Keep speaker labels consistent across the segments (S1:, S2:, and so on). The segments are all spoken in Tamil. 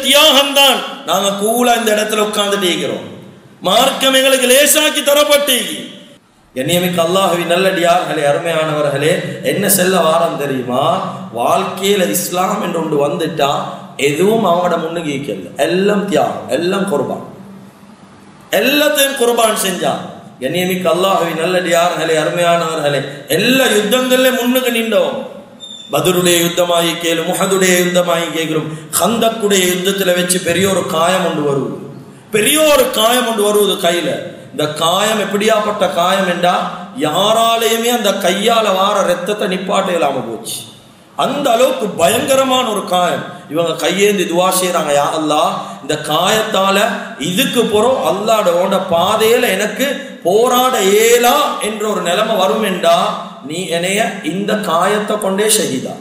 S1: தியாகம் தான் நாங்க கூலா இந்த இடத்துல உட்கார்ந்துட்டு இருக்கிறோம் மார்க்கம் எங்களுக்கு லேசாக்கி தரப்பட்டு கண்ணியமிக்க அல்லாஹுவி நல்லடியார்களே அருமையானவர்களே என்ன செல்ல வாரம் தெரியுமா வாழ்க்கையில இஸ்லாம் என்று ஒன்று வந்துட்டா எதுவும் அவங்களோட முன்னுக்கு ஈக்கல எல்லாம் தியாகம் எல்லாம் குர்பான் எல்லாத்தையும் குர்பான் செஞ்சான் கண்ணியமிக்க அல்லாஹுவி நல்லடியார்களே அருமையானவர்களே எல்லா யுத்தங்கள்ல முன்னுக்கு நின்றோம் பதருடைய யுத்தமாகி கேளு முஹதுடைய யுத்தமாகி கேட்கிறோம் ஹந்தக்குடைய யுத்தத்துல வச்சு பெரிய ஒரு காயம் ஒன்று வருவது பெரிய ஒரு காயம் ஒன்று வருவது கையில இந்த காயம் எப்படியாப்பட்ட காயம் என்றா யாராலையுமே அந்த கையால வார ரத்தத்தை நிப்பாட்ட இல்லாம போச்சு அந்த அளவுக்கு பயங்கரமான ஒரு காயம் இவங்க கையேந்தி துவா செய்யறாங்க யா அல்லாஹ் இந்த காயத்தால இதுக்கு போறோம் அல்லாட ஓட பாதையில எனக்கு போராட இயலா என்ற ஒரு நிலைமை வரும் என்றா நீ என்னைய இந்த காயத்தை கொண்டே ஷஹீதா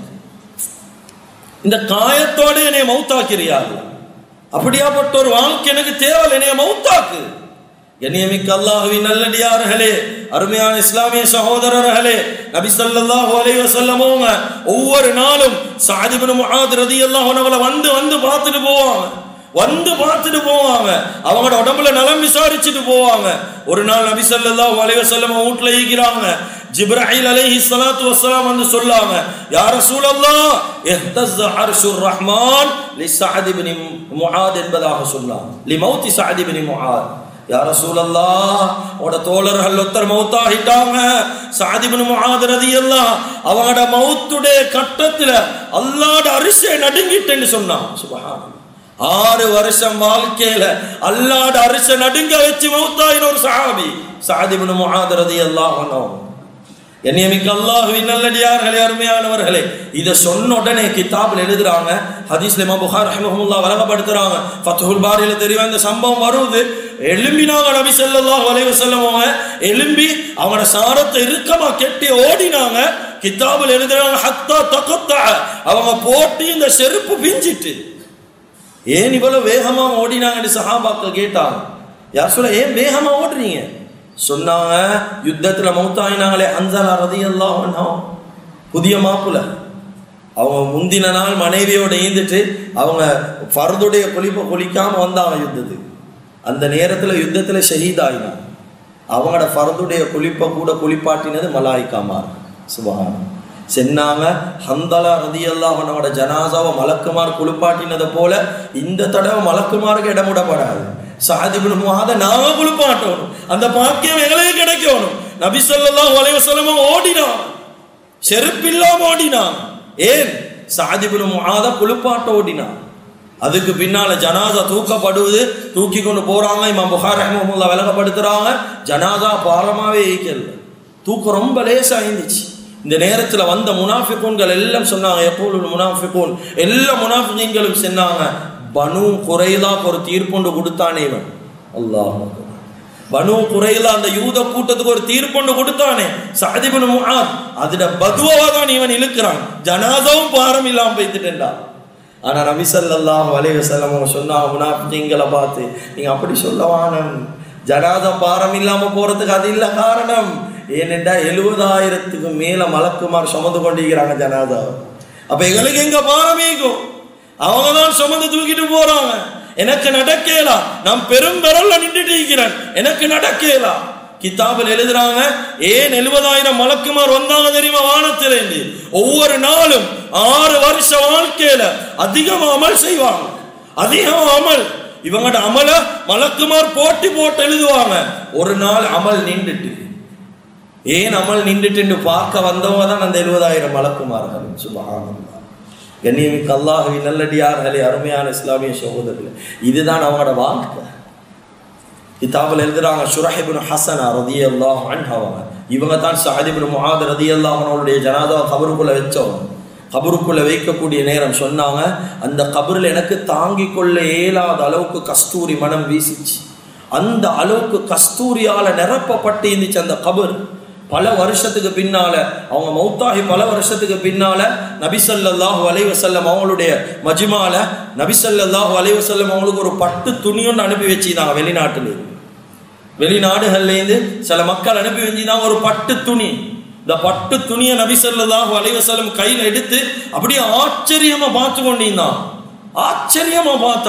S1: இந்த காயத்தோட என்னைய மௌத்தாக்கிறியா அப்படியாப்பட்ட ஒரு வாழ்க்கை எனக்கு தேவை என்னைய மௌத்தாக்கு கண்ணியமிக்க அல்லாஹுவின் நல்லடியார்களே அருமையான இஸ்லாமிய சகோதரர்களே நபி ஸல்லல்லாஹு அலைஹி வஸல்லம் அவங்க ஒவ்வொரு நாளும் சஅத் இப்னு முஆத் ரலியல்லாஹு அன்ஹு வந்து வந்து பார்த்துட்டு போவாங்க வந்து பார்த்துட்டு போவாங்க அவங்களோட உடம்புல நலம் விசாரிச்சுட்டு போவாங்க ஒரு நாள் நபி ஸல்லல்லாஹு அலைஹி வஸல்லம் வீட்ல ஈக்கிறாங்க ஜிப்ராயில் அலைஹி ஸலாத்து வஸ்ஸலாம் வந்து சொல்லாங்க யா ரசூலல்லாஹ் இஹ்தஸ் அர்ஷுர் ரஹ்மான் லி சஅத் இப்னு முஆத் என்பதாக சொன்னாங்க லி மௌத்தி சஅத் இப்னு முஆத் யா ரசூலல்லாஹ் உட தோழர்கள் ஒருத்தர் மௌத்தாகிட்டாங்க சாதிபின் முஆத் ரலியல்லாஹ் அவங்களோட மௌத்துடைய கட்டத்துல அல்லாஹ்ட அரிசை நடுங்கிட்டேன்னு சொன்னான் சுபஹான் ஆறு வருஷம் வாழ்க்கையில அல்லாஹ்ட அரிசை நடுங்க வச்சு மௌத்தாயின ஒரு சஹாபி சாதிபின் முஆத் ரலியல்லாஹு அன்ஹு கண்ணியமிக்க அல்லாஹுவின் நல்லடியார்களே அருமையானவர்களே இதை சொன்ன உடனே கிதாபில் எழுதுறாங்க ஹதீஸ்ல இமாம் புகார் ரஹ்மஹுல்லாஹ் வழங்கப்படுத்துறாங்க ஃபத்ஹுல் பாரியில தெரியும் இந்த சம்பவம் வருது எலும்பினாங்க நபி ஸல்லல்லாஹு அலைஹி வஸல்லம் அவங்க எலும்பி அவனோட சாரத்தை இறுக்கமா கெட்டி ஓடினாங்க கிதாபில் எழுதுறாங்க ஹத்தா தகத்தா அவங்க போட்டு இந்த செருப்பு பிஞ்சிட்டு ஏன் இவ்வளவு வேகமா ஓடினாங்கன்னு சஹாபாக்கள் கேட்டாங்க யார் சொல்ல ஏன் வேகமா ஓடுறீங்க சொன்னாங்க யுத்தத்துல மௌத்தாயினாங்களே அன்சலா ரதியல்லாஹு அன்ஹு புதிய மாப்புல அவங்க முந்தின நாள் மனைவியோட ஈந்துட்டு அவங்க ஃபர்துடைய குளிப்பை குளிக்காம வந்தாங்க யுத்தத்துக்கு அந்த நேரத்துல யுத்தத்துல ஷஹீதாயினாங்க அவங்களோட ஃபர்துடைய குளிப்பை கூட குளிப்பாட்டினது மலாய்க்காமார் சுபஹானம் சென்னாங்க ஹந்தலா ரதியல்லாஹு அன்ஹுவோட ஜனாசாவை மலக்குமார் குளிப்பாட்டினதை போல இந்த தடவை மலக்குமாருக்கு இடமுடப்படாது சாதிபின் முகாத நாம குளிப்பாட்டணும் அந்த பாக்கியம் எங்களுக்கு கிடைக்கணும் நபி ஸல்லல்லாஹு அலைஹி வஸல்லம் ஓடினான் செருப்பில்லாம ஓடினான் ஏன் சாதிபின் முகாத குளிப்பாட்ட ஓடினான் அதுக்கு பின்னால ஜனாசா தூக்கப்படுவது தூக்கி கொண்டு போறாங்க இமாம் புகார் ரஹ்மஹுல்லா விளங்கப்படுத்துறாங்க ஜனாசா பாரமாவே ஈக்கல தூக்கம் ரொம்ப லேசா இருந்துச்சு இந்த நேரத்துல வந்த முனாஃபிகூன்கள் எல்லாம் சொன்னாங்க எப்போது முனாஃபிகூன் எல்லா முனாஃபிகீன்களும் சொன்னாங்க பனு குறைலாக்கு ஒரு தீர்ப்பொண்டு கொடுத்தானே இவன் அல்லாஹ் பனு குறைலா அந்த யூத கூட்டத்துக்கு ஒரு தீர்ப்பொண்டு கொடுத்தானே சாதிபன் முஆத் அதுல பதுவா தான் இவன் இழுக்கிறான் ஜனாதாவும் பாரம் இல்லாம போய்த்துட்டா ஆனா நபி ஸல்லல்லாஹு அலைஹி வஸல்லம் அவங்க சொன்னாங்க முனாஃபிகீன்களை பார்த்து நீங்க அப்படி சொல்லவானம் ஜனாதா பாரம் இல்லாம போறதுக்கு அது இல்ல காரணம் ஏனென்றா எழுபதாயிரத்துக்கு மேல மலக்குமார் சுமந்து கொண்டிருக்கிறாங்க ஜனாதா அப்ப எங்களுக்கு எங்க பாரமேக்கும் அவங்க தான் சுமந்து தூக்கிட்டு போறாங்க எனக்கு நடக்கலாம் நான் பெரும் விரல்ல நின்றுட்டு இருக்கிறேன் எனக்கு நடக்கலாம் கிதாபில் எழுதுறாங்க ஏன் எழுபதாயிரம் மலக்குமார் வந்தாங்க தெரியுமா வானத்திலிருந்து ஒவ்வொரு நாளும் ஆறு வருஷ வாழ்க்கையில அதிகம் அமல் செய்வாங்க அதிகம் அமல் இவங்களோட அமல மலக்குமார் போட்டி போட்டு எழுதுவாங்க ஒரு நாள் அமல் நின்றுட்டு ஏன் அமல் நின்றுட்டு பார்க்க வந்தவங்க தான் அந்த எழுபதாயிரம் மலக்குமார்கள் சுபஹானல்லாஹ் கண்ணியமிக்க அல்லாஹுவின் நல்லடியார்களே அருமையான இஸ்லாமிய சகோதரர்களே இதுதான் அவங்களோட வாழ்க்கை கிதாபில் எழுதுறாங்க ஷுரஹிபின் ஹசனா ரதி அல்லாஹ் அவங்க இவங்க தான் ஷஹதிபின் முஹாத் ரதி அவனுடைய ஜனாதா கபருக்குள்ள வச்சவங்க கபருக்குள்ள வைக்கக்கூடிய நேரம் சொன்னாங்க அந்த கபரில் எனக்கு தாங்கிக் கொள்ள இயலாத அளவுக்கு கஸ்தூரி மனம் வீசிச்சு அந்த அளவுக்கு கஸ்தூரியால நிரப்பப்பட்டு இருந்துச்சு அந்த கபர் பல வருஷத்துக்கு பின்னால அவங்க மௌத்தாகி பல வருஷத்துக்கு பின்னால நபிசல்லாஹு அலைவசல்லம் அவங்களுடைய மஜ்மால நபிசல்லாஹு அலைவசல்லம் அவங்களுக்கு ஒரு பட்டு துணியொன்று அனுப்பி வச்சிருந்தாங்க வெளிநாட்டுல வெளிநாடுகள்லேருந்து சில மக்கள் அனுப்பி வச்சிருந்தாங்க ஒரு பட்டு துணி இந்த பட்டு துணியை நபிசல்லாஹு அலைவசல்லம் கையில் எடுத்து அப்படியே ஆச்சரியமா பார்த்து கொண்டிருந்தான் ஆச்சரியமா பார்த்த